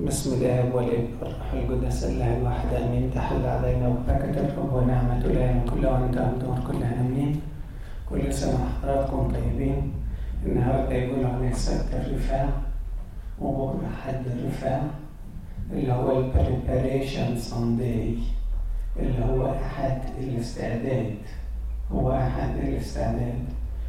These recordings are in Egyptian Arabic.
بسم الله والابن والروح القدس الله الواحد امين تحل علينا وبركه الرب ونعمه الهنا كل وانت دور كلها امين كل سنه وحضراتكم طيبين النهارده يقول عليه سبت الرفاع وبكره حد الرفاع اللي هو البريباريشن سانداي اللي هو احد الاستعداد هو احد الاستعداد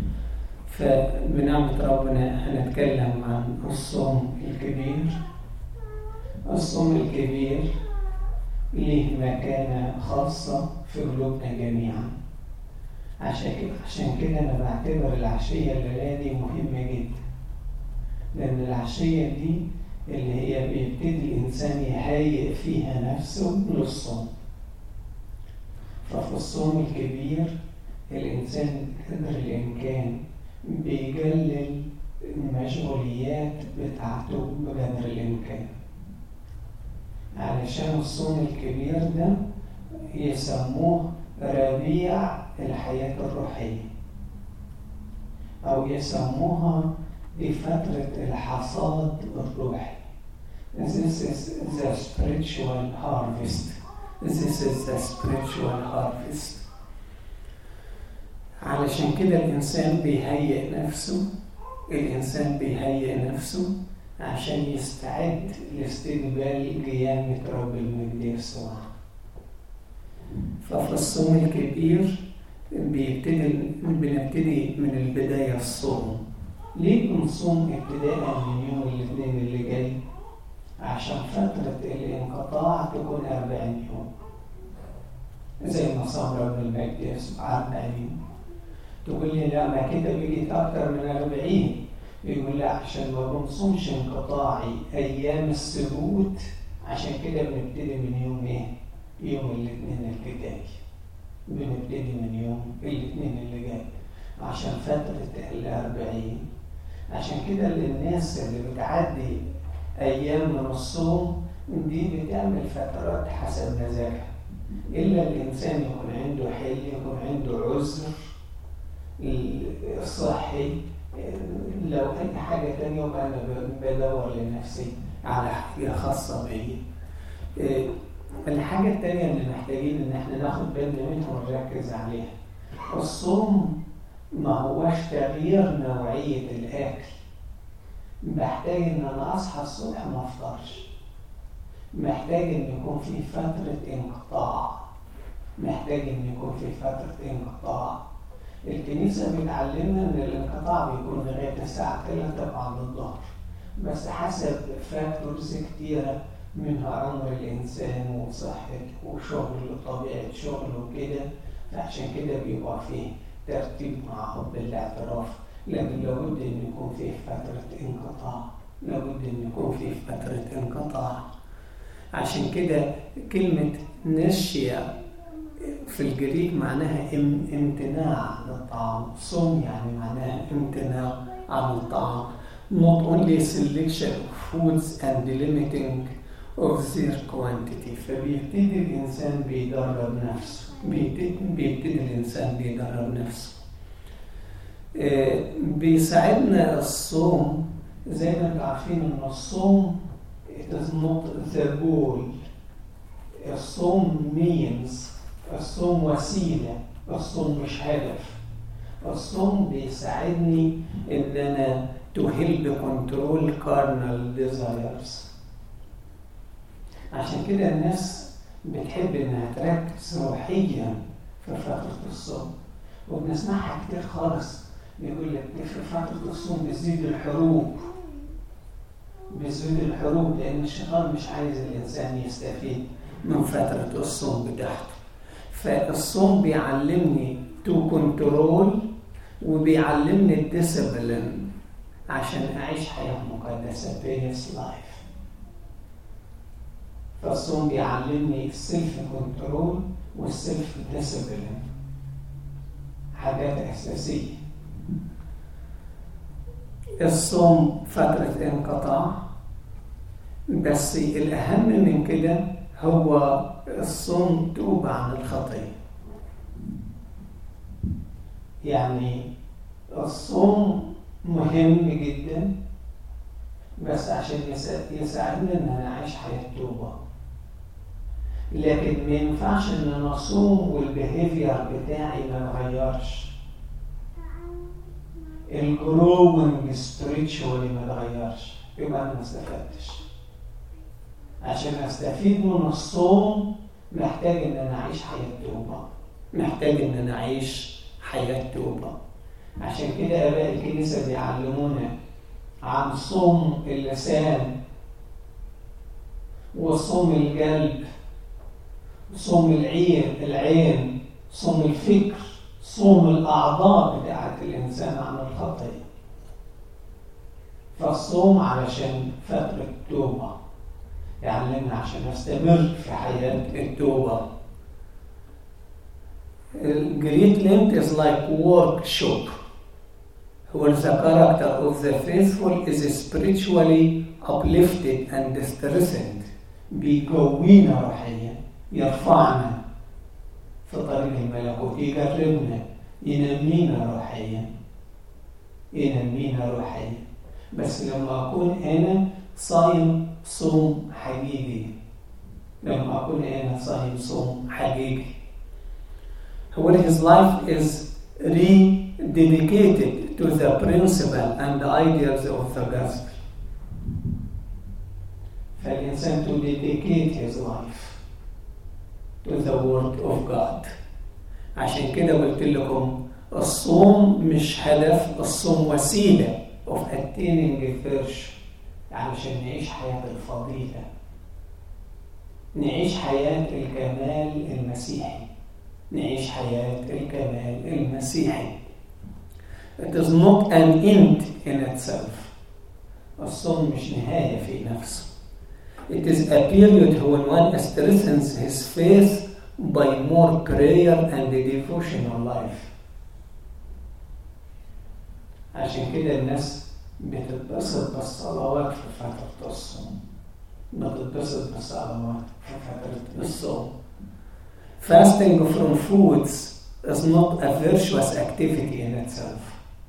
فبنعمة ربنا هنتكلم عن الصوم الكبير الصوم الكبير ليه مكانة خاصة في قلوبنا جميعا عشان كده عشان كده أنا بعتبر العشية الليلة دي مهمة جدا لأن العشية دي اللي هي بيبتدي الإنسان يهيئ فيها نفسه للصوم ففي الصوم الكبير الإنسان قدر الإمكان بيقلل المشغوليات بتاعته بقدر الإمكان علشان الصوم الكبير ده يسموه ربيع الحياة الروحية أو يسموها دي فترة الحصاد الروحي This is the spiritual harvest This is the spiritual harvest علشان كده الإنسان بيهيئ نفسه الإنسان بيهيئ نفسه عشان يستعد لاستقبال قيامة رب المجد يسوع ففي الصوم الكبير بيبتدي بنبتدي من البداية الصوم ليه بنصوم ابتداء من يوم الاثنين اللي جاي عشان فترة الانقطاع تكون أربعين يوم زي ما صام رب المجد يسوع أربعين يوم تقول لي لا ما كده بقيت أكتر من أربعين يقول لا عشان ما بنصومش انقطاعي أيام السبوت عشان كده بنبتدي من يوم إيه؟ يوم الاثنين اللي جاي بنبتدي من يوم الاثنين اللي جاي عشان فترة الأربعين عشان كده الناس اللي بتعدي أيام من الصوم دي بتعمل فترات حسب مزاجها إلا الإنسان يكون عنده حل يكون عنده عذر الصحي لو أي حاجة تانية يبقى أنا بدور لنفسي على حاجة خاصة بي الحاجة التانية اللي محتاجين إن احنا ناخد بالنا منها ونركز عليها الصوم ما هوش تغيير نوعية الأكل محتاج إن أنا أصحى الصبح ما أفطرش محتاج إن يكون في فترة انقطاع محتاج إن يكون في فترة انقطاع الكنيسة بتعلمنا إن الانقطاع بيكون لغاية الساعة 3 بعد الظهر بس حسب فاكتورز كتيرة منها عمر الإنسان وصحته وشغله وطبيعة شغله وكده فعشان كده بيبقى فيه ترتيب معهم بالاعتراف لكن لابد ان يكون فيه فترة انقطاع لابد ان يكون فيه فترة انقطاع عشان كده كلمة نشيا في الجريك معناها امتناع عن الطعام صوم يعني معناها امتناع عن الطعام not only selection of foods and limiting of their quantity فبيبتدي الإنسان بيدرب نفسه بيبتدي الإنسان بيدرب نفسه بيساعدنا الصوم زي ما انتم عارفين ان الصوم it is not the goal الصوم means الصوم وسيلة الصوم مش هدف الصوم بيساعدني ان انا to help control carnal desires عشان كده الناس بتحب انها تركز روحيا في فترة الصوم وبنسمعها كتير خالص يقول لك في فترة الصوم بتزيد الحروب بتزيد الحروب لأن الشيطان مش عايز الإنسان يستفيد من فترة الصوم بتاعته فالصوم بيعلمني تو كنترول وبيعلمني الديسبلين عشان أعيش حياة مقدسة بيس لايف فالصوم بيعلمني السيلف كنترول والسيلف ديسبلين حاجات أساسية الصوم فترة انقطاع بس الأهم من كده هو الصوم توبة عن الخطية يعني الصوم مهم جدا بس عشان يساعدني ان انا اعيش حياه توبه لكن ما ينفعش ان انا اصوم والبيهيفير بتاعي ما يتغيرش الجروينج سبريتشوالي ما يتغيرش يبقى انا ما استفدتش عشان استفيد من الصوم محتاج ان انا اعيش حياه توبه محتاج ان انا اعيش حياه توبه عشان كده اباء الكنيسه بيعلمونا عن صوم اللسان وصوم القلب صوم العين العين صوم الفكر صوم الأعضاء بتاعت الإنسان عن الخطية فالصوم علشان فترة توبة يعلمنا عشان نستمر في حياة التوبة Great Lent is like workshop where the character of the faithful is spiritually uplifted and strengthened بيقوينا روحيا يرفعنا في طريق الملكوت يقربنا ينمينا روحيا ينمينا روحيا بس لما أكون أنا صايم صوم حقيقي لما أكون أنا صايم صوم حقيقي where his life is rededicated to the principle and the ideas of the gospel فالإنسان to dedicate his life to the word of God عشان كده قلت لكم الصوم مش هدف الصوم وسيلة of attaining virtue علشان نعيش حياة الفضيلة نعيش حياة الكمال المسيحي نعيش حياة الكمال المسيحي It is not an end in itself الصوم مش نهاية في نفسه It is a period when one strengthens his faith by more prayer and devotional life. عشان كده الناس بتتبسط بالصلوات في فترة الصوم. بتتبسط بالصلوات في فترة الصوم. Fasting from foods is not a virtuous activity in itself,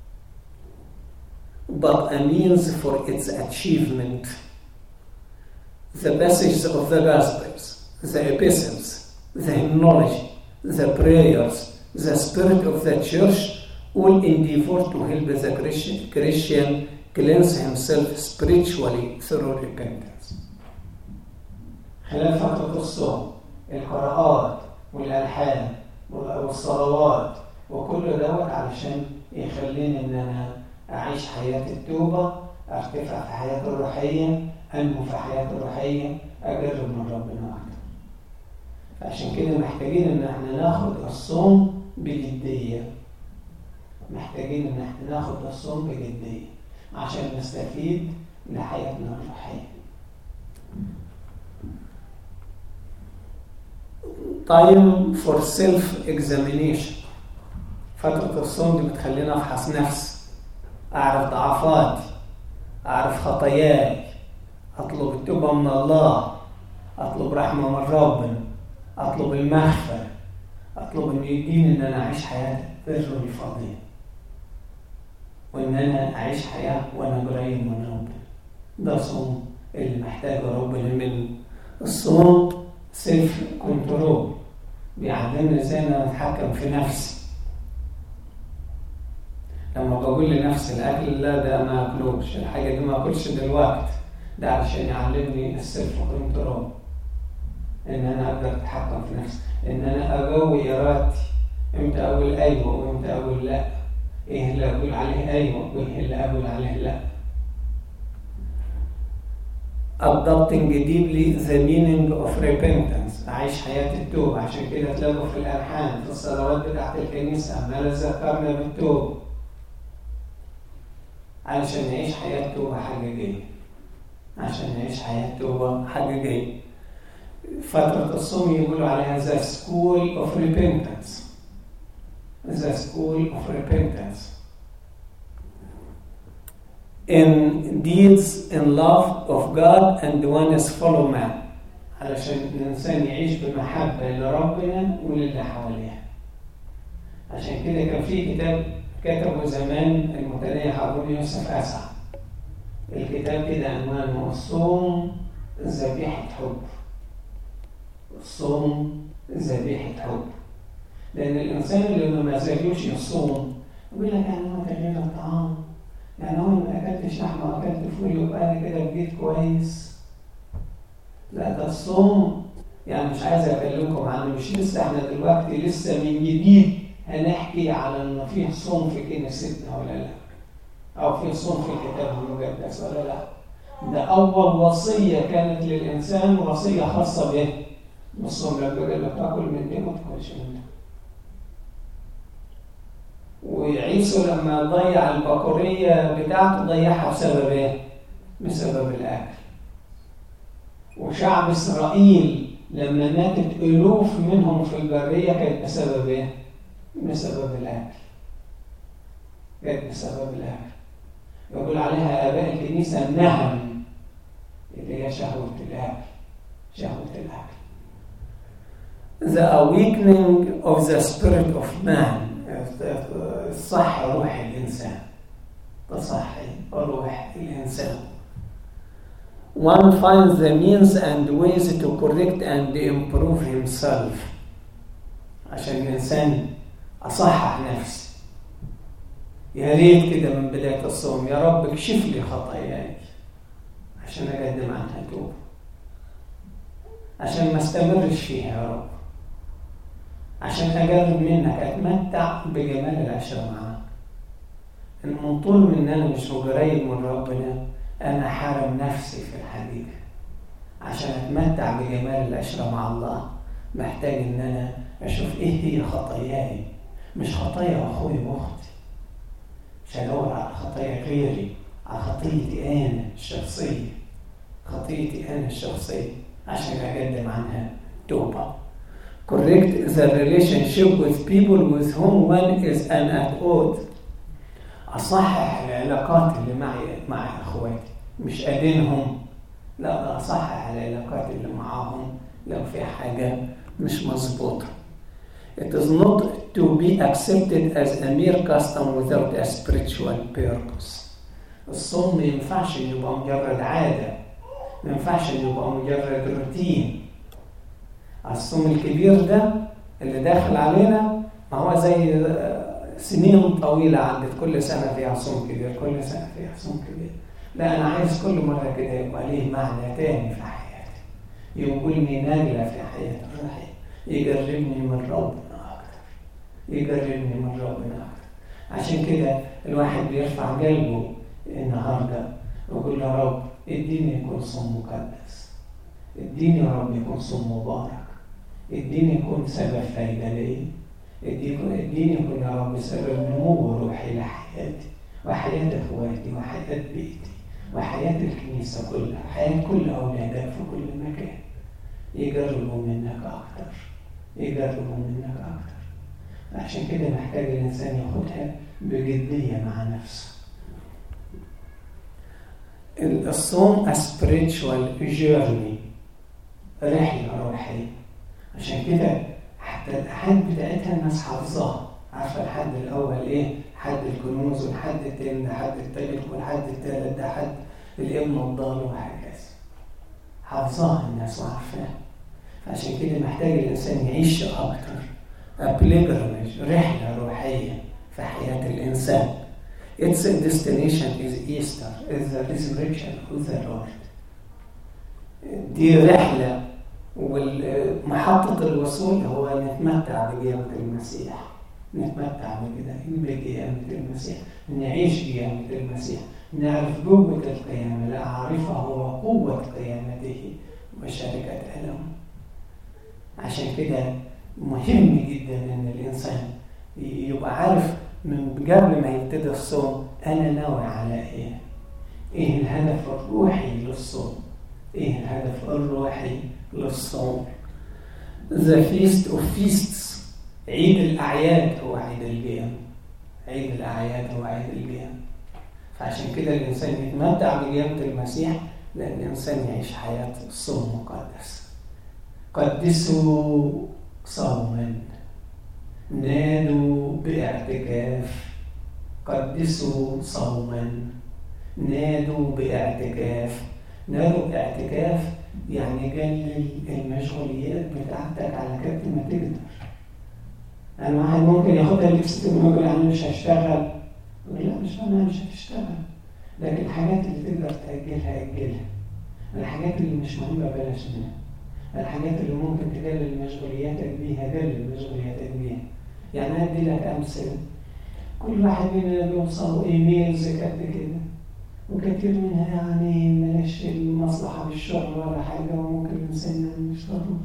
but a means for its achievement. the passages of the Gospels, the epistles, the hymnology, the prayers, the spirit of the church, all endeavor to help the Christian, Christian cleanse himself spiritually through repentance. خلال فترة الصوم القراءات والألحان والصلوات وكل دوت علشان يخليني إن أنا أعيش حياة التوبة أرتفع في حياتي الروحية أنمو في حياتي الروحية أقرب من ربنا أكتر فعشان كده محتاجين إن احنا ناخد الصوم بجدية محتاجين إن احنا ناخد الصوم بجدية عشان نستفيد لحياتنا الروحية time for self examination فترة الصوم دي بتخلينا أفحص نفسي أعرف ضعفاتي أعرف خطاياي أطلب التوبة من الله أطلب رحمة من ربنا أطلب المغفرة أطلب إن يديني إن أنا أعيش حياة بر الفضيل وإن أنا أعيش حياة وأنا قريب من ربنا ده صوم اللي محتاجه ربنا منه الصوم سيلف كنترول بيعلمني ازاي انا اتحكم في نفسي لما بقول لنفسي الاكل لا ده ما اكلوش الحاجه دي ما اكلش دلوقتي ده علشان يعلمني السيلف كنترول ان انا اقدر اتحكم في نفسي ان انا اقوي ارادتي امتى اقول ايوه وامتى اقول لا ايه اللي اقول عليه ايوه وايه اللي اقول عليه لا adopting deeply the meaning of repentance أعيش حياة التوبة عشان كده تلاقوا في الألحان في الصلوات بتاعت الكنيسة عمالة ذكرنا بالتوبة علشان نعيش حياة توبة حقيقية عشان نعيش حياة توبة حقيقية فترة الصوم يقولوا عليها the school of repentance the school of repentance in deeds in love of God and one is follow man علشان الإنسان يعيش بمحبة لربنا وللي حواليه عشان كده كان في كتاب كتبه زمان المتنيح هارون يوسف أسعد الكتاب كده عنوانه الصوم ذبيحة حب الصوم ذبيحة حب لأن الإنسان اللي ما زالوش يصوم يقول لك يعني هو تغيير الطعام يعني هو ما أكلتش لحمة وأكلت فول يبقى أنا كده بقيت كويس لا ده الصوم يعني مش عايز أكلمكم عنه مش لسه احنا دلوقتي لسه من جديد هنحكي على إن فيه صوم في كنيستنا ولا لا أو في صوم في الكتاب المقدس ولا لا ده أول وصية كانت للإنسان وصية خاصة به بالصوم لما يقول لك تاكل من دي ما تاكلش من ده وعيسو لما ضيع البقورية بتاعته ضيعها بسبب ايه؟ بسبب الأكل وشعب إسرائيل لما ماتت ألوف منهم في البرية كانت بسبب ايه؟ بسبب الأكل كانت بسبب الأكل يقول عليها آباء الكنيسة النهم اللي هي شهوة الأكل شهوة الأكل The awakening of the spirit of man صح روح الإنسان تصحي روح الإنسان One finds the means and ways to correct and improve himself عشان الإنسان أصحح نفسي يا ريت كده من بداية الصوم يا رب اكشف لي خطاياي عشان أقدم عنها توبة عشان ما استمرش فيها يا رب عشان أجرب منك أتمتع بجمال العشرة معاك إن من طول من أنا مش قريب من ربنا أنا حارم نفسي في الحقيقة عشان أتمتع بجمال العشرة مع الله محتاج إن أنا أشوف إيه هي خطاياي مش خطايا أخوي وأختي مش هدور على خطايا غيري على خطيتي أنا الشخصية خطيتي أنا الشخصية عشان أقدم عنها توبة correct the relationship with people with whom one is an at odds أصحح العلاقات اللي معي مع إخواتي مش أدينهم لا أصحح العلاقات اللي معاهم لو في حاجة مش مظبوطة It is not to be accepted as a mere custom without a spiritual purpose. الصوم ما ينفعش إنه يبقى مجرد عادة ما ينفعش إنه يبقى مجرد روتين الصوم الكبير ده اللي داخل علينا ما هو زي سنين طويلة عدت كل سنة فيها صوم كبير كل سنة فيها صوم كبير لا أنا عايز كل مرة كده يبقى ليه معنى تاني في حياتي يقولني ناجلة في حياتي الروحية يقربني من ربنا أكتر يقربني من ربنا أكتر عشان كده الواحد بيرفع قلبه النهارده ويقول يا رب اديني يكون صوم مقدس اديني يا رب يكون صوم مبارك اديني يكون سبب فايدة لي اديني يكون يا رب سبب نمو روحي لحياتي وحياة اخواتي وحياة بيتي وحياة الكنيسة كلها حياة كل أولادك في كل مكان يقربوا منك أكتر يقربوا منك أكتر عشان كده محتاج الإنسان ياخدها بجدية مع نفسه الصوم spiritual journey رحلة روحية عشان كده حتى الأحاد بتاعتها الناس حافظاها عارفة الحد الأول إيه؟ حد الكنوز والحد التاني ده حد التالت والحد التالت ده حد الابن الضال وهكذا حافظاها الناس وعارفاها فعشان كده محتاج الإنسان يعيش أكتر pilgrimage رحلة روحية في حياة الإنسان Its destination is Easter, is the resurrection of the Lord. دي رحلة ومحطة الوصول هو نتمتع بقيامة المسيح نتمتع بقيامة المسيح نعيش قيامة المسيح نعرف قوة القيامة لا أعرفه وقوة قيامته وشركة ألمه عشان كده مهم جدا ان الانسان يبقى عارف من قبل ما يبتدي الصوم انا ناوي على ايه ايه الهدف الروحي للصوم ايه الهدف الروحي للصوم The feast of feasts عيد الأعياد هو عيد القيام عيد الأعياد هو عيد القيام فعشان كده الإنسان يتمتع بقيامة المسيح لأن الإنسان يعيش حياة الصوم مقدس قدسوا صوما نادوا باعتكاف قدسوا صوما نادوا باعتكاف نادوا باعتكاف يعني قلل المشغوليات بتاعتك على قد ما تقدر يعني واحد ممكن ياخدها الاكستريم ويقول انا مش هشتغل يقول لا مش انا مش هتشتغل لكن الحاجات اللي تقدر تأجلها أجلها الحاجات اللي مش مهمة بلاش منها الحاجات اللي ممكن تقلل مشغولياتك بيها قلل مشغولياتك بيها يعني أدي لك أمثلة كل واحد مننا بيوصل إيميلز قد كده وكثير منها يعني ملاش المصلحة بالشغل ولا حاجة وممكن الإنسان مش ضروري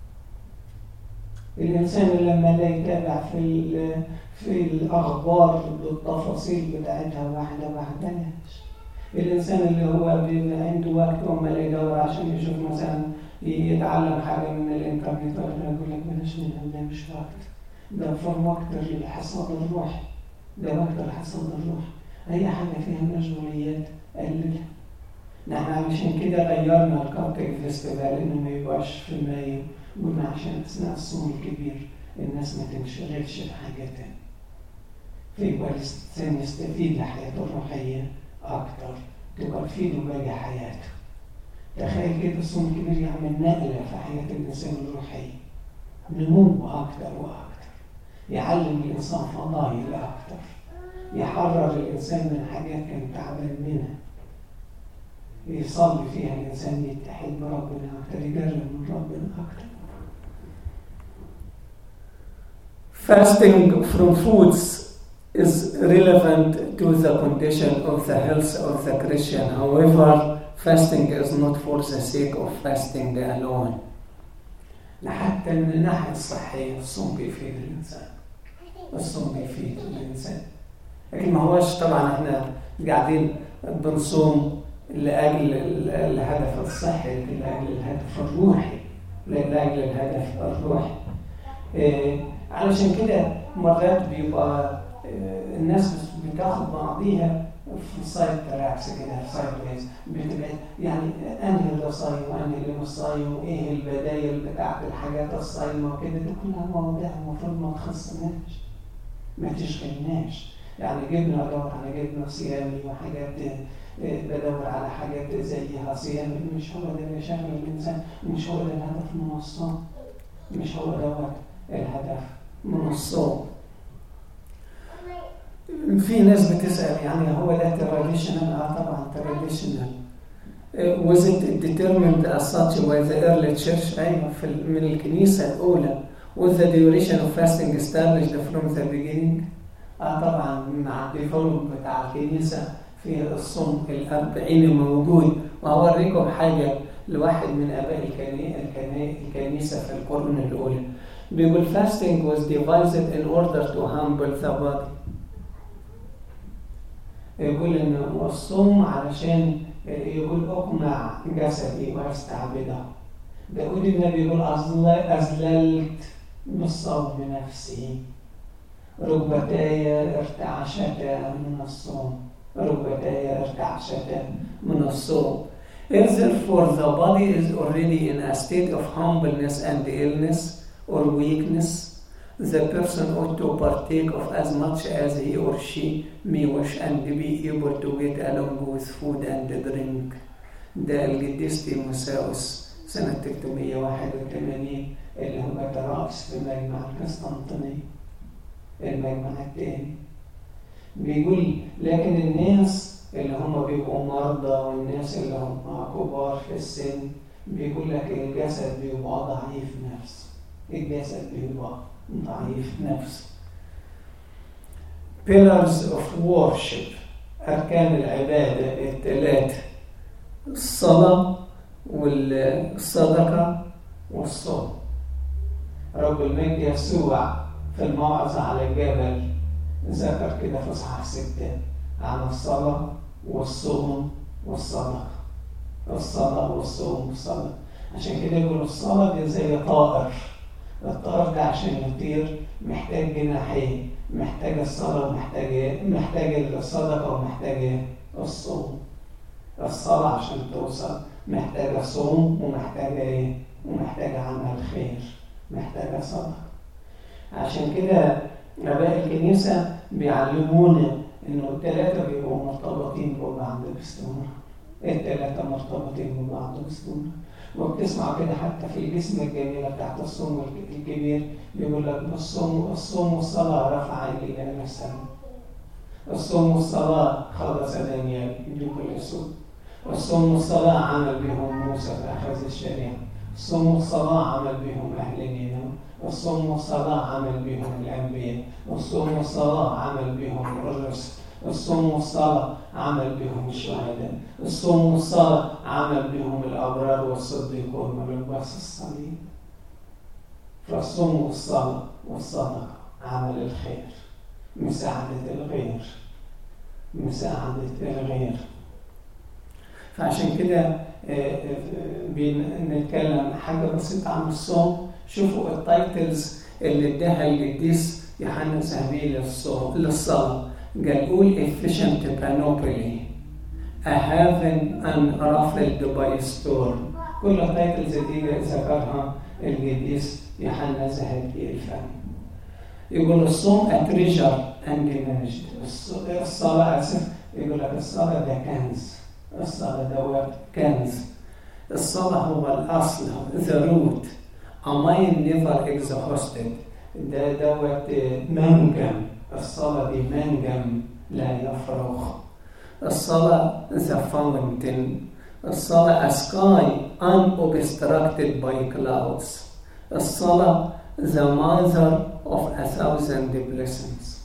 الإنسان لما لا يتابع في في الأخبار بالتفاصيل بتاعتها واحدة واحدة الإنسان اللي هو بيبقى عنده وقت وما يدور عشان يشوف مثلا يتعلم حاجة من الإنترنت ولا يقول لك بلاش منها ده مش وقت ده فر وقت الحصاد الروحي ده وقت الحصاد الروحي أي حاجة فيها مشغوليات قللها نحن علشان كده غيرنا الكارتك فيستيفال إنه ما يبقاش في مايو قلنا عشان أثناء الصوم الكبير الناس ما تنشغلش بحاجة تانية فيبقى الإنسان يستفيد لحياته الروحية أكتر تبقى تفيده باقي حياته تخيل كده الصوم الكبير يعمل نقلة في حياة الإنسان الروحية نمو أكتر وأكتر يعلم الإنسان فضائل أكتر يحرر الإنسان من حاجات كان تعبان منها يصلي فيها الإنسان يتحد بربنا أكتر يقرب من ربنا أكتر Fasting from foods is relevant to the condition of the health of the Christian. However, fasting is not for the sake of fasting alone. حتى من الناحية الصحية الصوم بيفيد الإنسان الصوم بيفيد الإنسان لكن ما هوش طبعا احنا قاعدين بنصوم لأجل الهدف الصحي لأجل الهدف الروحي لأجل الهدف الروحي إيه علشان كده مرات بيبقى الناس بتاخد بعضيها في سايد تراكس كده في سايد ويز بتبقى يعني انهي اللي صايم وانهي اللي مش صايم وايه البدايل بتاعت الحاجات الصايمه وكده دي كلها مواضيع المفروض ما تخصناش ما تشغلناش يعني جبنا ادور على جبنا صيامي وحاجات بدور على حاجات زيها صيامي مش هو ده اللي شغل الانسان مش هو ده الهدف من الصوم مش هو دوت الهدف من الصوم في ناس بتسأل يعني هو ده تراديشنال اه طبعا تراديشنال was it determined as such by the early church ايوه في من الكنيسة الأولى was the duration of fasting established from the beginning اه طبعا مع الديفولوب بتاع الكنيسة في الصوم الأربعين موجود وهوريكم حاجة لواحد من آباء الكنيسة في القرن الأولى بيقول fasting was devised in order to humble the body يقول ان الصوم علشان يقول اقمع جسدي واستعبده داود النبي يقول أذللت بالصوم نفسي ركبتاي ارتعشتا من الصوم ركبتاي ارتعشتا من الصوم If therefore the body is already in a state of humbleness and illness or weakness, the person ought to partake of as much as he or she may wish and be able to get along with food and drink. ده القديس تيموساوس سنة 381 اللي هو ترأس في مجمع القسطنطينية المجمع الثاني بيقول لكن الناس اللي هم بيبقوا مرضى والناس اللي هم كبار في السن بيقول لك الجسد بيبقى ضعيف نفسه الجسد بيبقى ضعيف نفسه pillars of worship أركان العبادة الثلاثة الصلاة والصدقة والصوم رب المجد يسوع في الموعظة على الجبل ذكر كده في إصحاح ستة عن الصلاة والصوم والصدقة الصلاة والصوم والصدقة عشان كده يقول الصلاة دي زي طائر الطائر ده عشان يطير محتاج جناحين محتاج الصلاة ومحتاج محتاج الصدقة ومحتاج الصوم الصلاة عشان توصل محتاجة صوم ومحتاجة ايه؟ ومحتاجة عمل خير محتاجة صدقة عشان كده آباء الكنيسة بيعلمونا إنه الثلاثة بيبقوا مرتبطين ببعض باستمرار الثلاثة مرتبطين ببعض باستمرار وبتسمع كده حتى في الجسم الجميلة بتاعت الصوم الكبير بيقول لك الصوم الصوم والصلاة رفع إلى السماء الصوم والصلاة خلص دانيال بكل سوء والصوم والصلاة عمل بهم موسى فأخذ الشريعة الصوم والصلاة عمل بهم أهل نينوى الصوم والصلاة عمل بهم الأنبياء والصوم والصلاة عمل بهم الرسل الصوم والصلاة عمل بهم الشهداء الصوم والصلاة عمل بهم الأبرار والصديقون ولباس الصليب فالصوم والصلاة والصدقة عمل الخير مساعدة الغير مساعدة الغير فعشان كده بنتكلم حاجة بسيطة عن الصوم شوفوا التايتلز اللي اداها القديس يوحنا سهمي للصلاة قال قول efficient panoply a heaven unruffled by storm كل التايتلز دي ذكرها القديس يوحنا زهدي الفهم يقول الصوم a treasure and managed الصلاة أسف يقول لك الصلاة ده كنز الصلاة ده كنز الصلاة هو الأصل the root a mind never exhausted ده دوت منجم الصلاة دي منجم لا يفرغ الصلاة the fountain الصلاة a sky unobstructed by clouds الصلاة the mother of a thousand blessings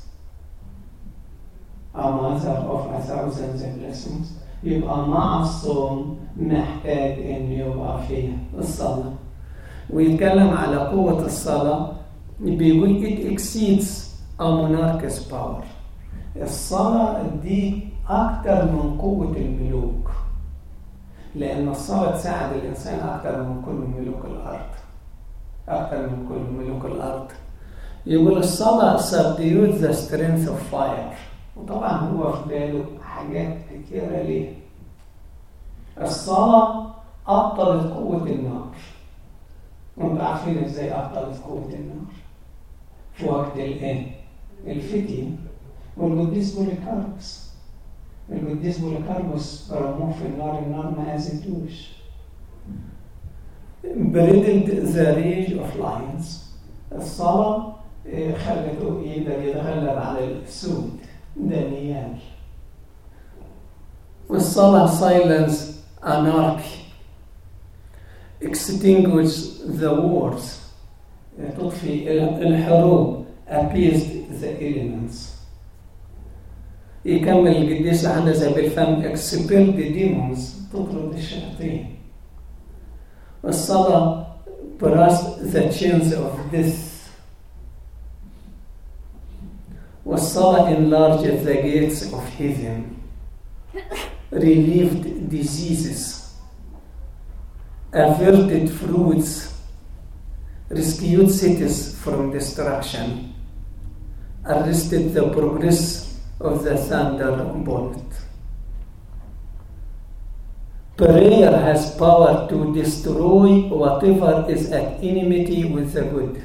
a mother of a thousand blessings يبقى مع الصوم محتاج ان يبقى فيه الصلاة ويتكلم على قوة الصلاة بيقول it exceeds a monarch's power الصلاة دي أكتر من قوة الملوك لأن الصلاة تساعد الإنسان أكتر من كل ملوك الأرض أكتر من كل ملوك الأرض يقول الصلاة subdued the strength of fire وطبعا هو في باله حاجات كتيرة ليه الصلاة أبطلت قوة النار وانتوا عارفين ازاي أبطلت قوة النار في وقت الايه؟ الفتية والقديس بوليكاربس القديس بوليكاربس رموه في النار النار ما أذتوش بريدلد ذا ريج اوف لاينز الصلاة خلته يقدر يتغلب على السود دانيال والصلاة silence anarchy extinguish the wars تطفي الحروب appeased the elements يكمل القديس يوحنا زي بالفم expel the demons تطرد الشياطين والصلاة burst the chains of death والصلاة enlarged the gates of heaven relieved diseases averted fruits rescued cities from destruction arrested the progress of the thunderbolt prayer has power to destroy whatever is at enmity with the good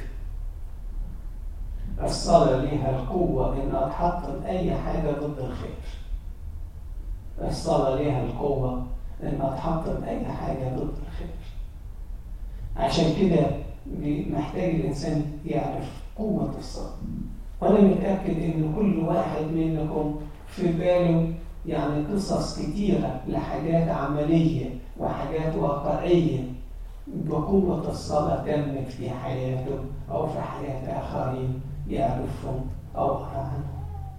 الصلاة ليها القوة إنها تحطم أي حاجة ضد الخير. الصلاة ليها القوة إنها تحطم أي حاجة ضد الخير. عشان كده محتاج الإنسان يعرف قوة الصلاة. وأنا متأكد إن كل واحد منكم في باله يعني قصص كتيرة لحاجات عملية وحاجات واقعية بقوة الصلاة تمت في حياته أو في حياة آخرين يعرفهم أو قرأ عنهم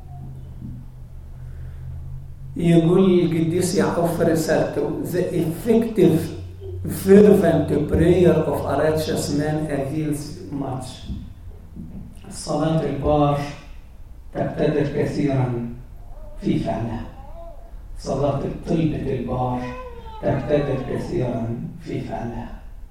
يقول القديس يعقوب في رسالته The effective fervent prayer of a righteous man avails much صلاة البار تقتدر كثيرا في فعلها صلاة طلبة البار تقتدر كثيرا في فعلها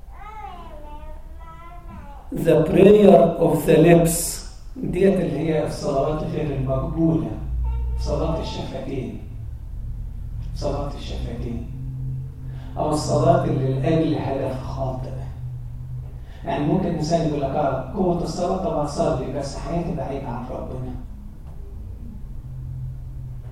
The prayer of the lips ديت اللي هي الصلوات غير المقبولة صلاة الشفتين صلاة الشفتين أو الصلاة اللي لأجل هدف خاطئ يعني ممكن إنسان يقول لك آه قوة الصلاة طبعا صلي بس حياتي بعيدة عن ربنا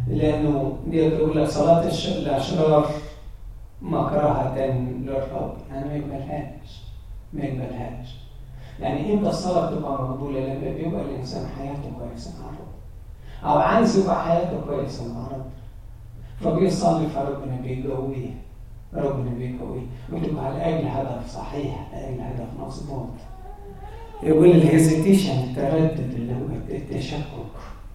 لأنه يقول لك صلاة الأشرار مكرهة للرب يعني ما يقبلهاش ما يقبلهاش يعني امتى الصلاة بتبقى مقبولة لما بيبقى الإنسان حياته كويسة مع الرب أو عايز يبقى حياته كويسة مع الرب فبيصلي فربنا بيقويه ربنا بيقويه وتبقى على أجل هدف صحيح أجل هدف مظبوط يقول الهيزيتيشن التردد اللي هو التشكك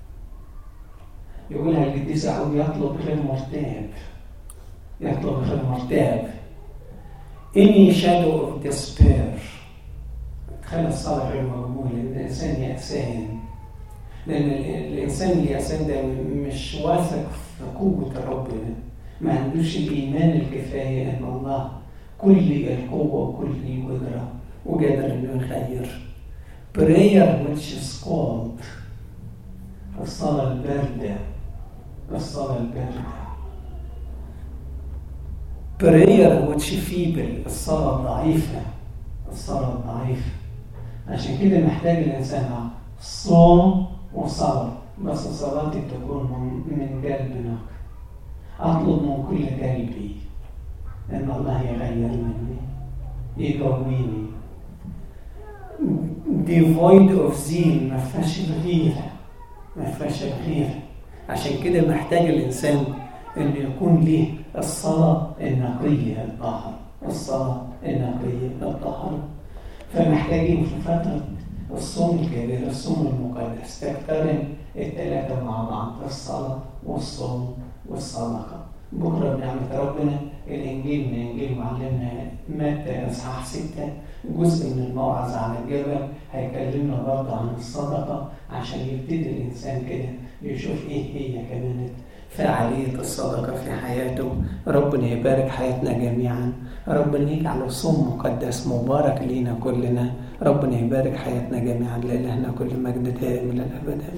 يقولها القديس يعقوب يطلب غير مرتاب يطلب غير مرتاب any shadow of despair تخلي الصلاة غير مقبولة لأن الإنسان يأسان لأن الإنسان اليأسان ده مش واثق في قوة ربنا ما عندوش الإيمان الكفاية أن الله كل القوة وكل القدرة وقادر إنه يغير prayer which is called الصلاة الباردة الصلاة الباردة prayer which feeble الصلاة الضعيفة الصلاة الضعيفة عشان كده محتاج الإنسان صوم وصلاة بس صلاتي تكون من قلب نقي أطلب من كل قلبي أن الله يغير مني يقويني devoid of zeal ما فيهاش الغيرة ما فيهاش الغيرة عشان كده محتاج الإنسان أن يكون ليه الصلاة النقية الطاهرة الصلاة النقية الطاهرة فمحتاجين في فترة الصوم الكبير الصوم المقدس تقترن الثلاثة مع بعض الصلاة والصوم والصدقة بكرة بنعمة ربنا الإنجيل من إنجيل معلمنا متى إصحاح ستة جزء من الموعظة على الجبل هيكلمنا برضه عن الصدقة عشان يبتدي الإنسان كده يشوف إيه هي كمان فعالية الصدقة في حياته ربنا يبارك حياتنا جميعا ربنا يجعله صوم مقدس مبارك لينا كلنا ربنا يبارك حياتنا جميعا لإلهنا كل مجد دائم إلى الأبد